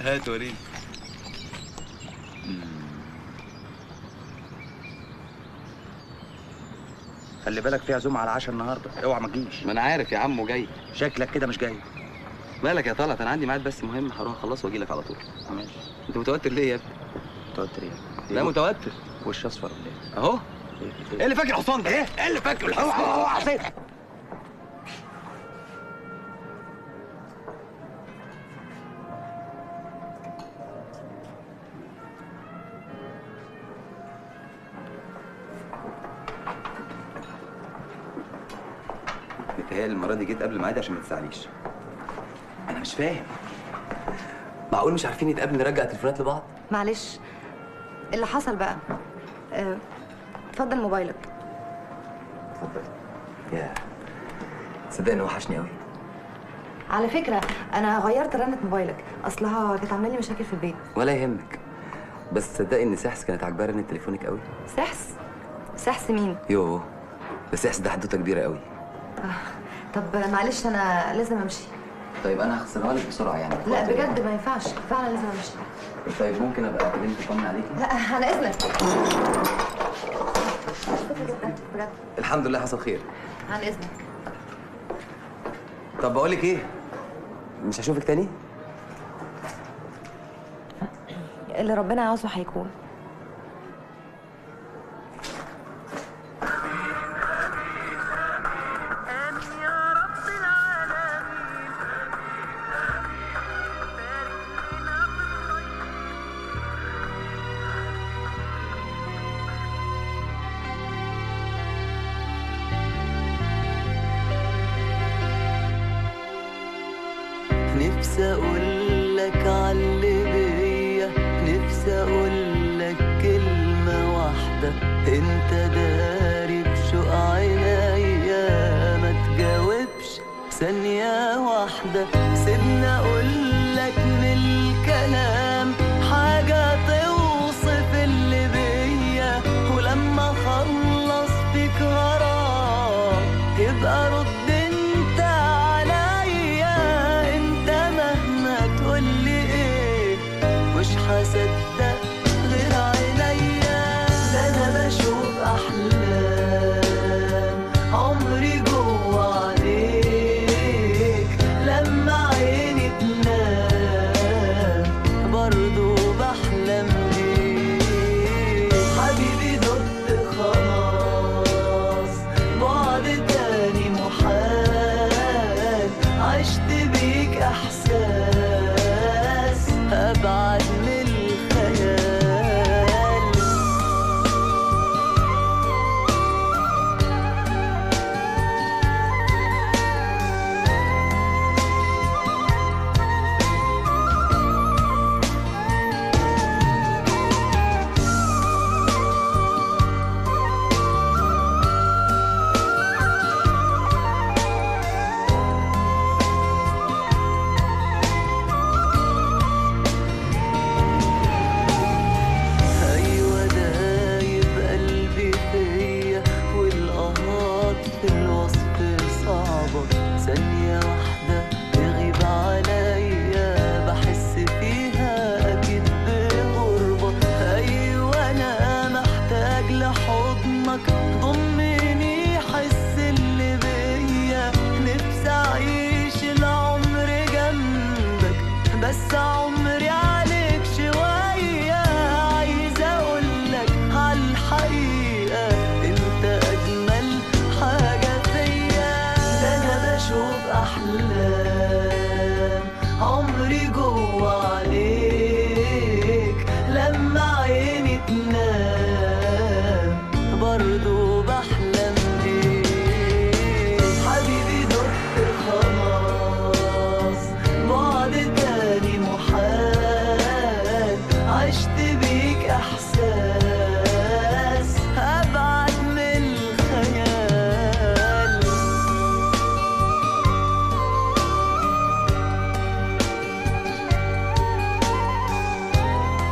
هات وريني خلي بالك في عزومه على العشاء النهارده اوعى ما تجيش ما انا عارف يا عم وجاي شكلك كده مش جاي مالك يا طلعت انا عندي ميعاد بس مهم هروح اخلصه واجي لك على طول ماشي انت متوتر ليه يا ابني توتر ايه لا متوتر وش اصفر ولا ايه اهو ايه اللي فاكر الحصان ده ايه ايه اللي فاكر الحصان متهيألي المرة دي جيت قبل ميعادي عشان ما تزعليش. أنا مش فاهم. معقول مش عارفين نتقابل نرجع تليفونات لبعض؟ معلش اللي حصل بقى آه، اتفضل موبايلك اتفضل. يا صدقني وحشني قوي. على فكرة أنا غيرت رنة موبايلك أصلها كانت عاملة لي مشاكل في البيت ولا يهمك. بس تصدقي إن سحس كانت عاجباه رنة تليفونك قوي؟ سحس سحس مين؟ يوه بس سحس ده حدوتة كبيرة قوي. طب معلش أنا لازم أمشي طيب أنا هخسرها لك بسرعة يعني. لا بجد ما ينفعش فعلا لازم أمشي طيب ممكن أبقى أكلمك أطمن عليكي؟ لا على إذنك بجد الحمد لله حصل خير. عن إذنك طب بقول لك إيه؟ مش هشوفك تاني؟ اللي ربنا عاوزه هيكون نفسي اقول لك عاللي بيا نفسي اقول لك كلمة واحدة انت داري بشوق عينيا ما تجاوبش ثانية واحدة سيبني اقول لك من الكلام حاجة توصف اللي بيا ولما اخلص فيك غرام يبقى رد انت عليا انت مهما تقولي ايه مش هصدق غير عينيا ده انا بشوف احلام عمري جوا عليك لما عيني تنام برضو بحلم بيك حبيبي دقت خلاص بعد تاني محال عشت بيك احساس ابعد من الخيال أيوة دايب قلبي فيا والقهات في الوصف صعبة ثانية واحدة تغيب عليا بحس فيها أكيد بغربة أيوة أنا محتاج لحضنك ضمني حس اللي بيا نفسي أعيش العمر جنبك بس عمري عليك شوية عايزة أقولك عالحقيقة أنت أجمل حاجة فيا ده أنا بشوف أحلام عمري جوا عليك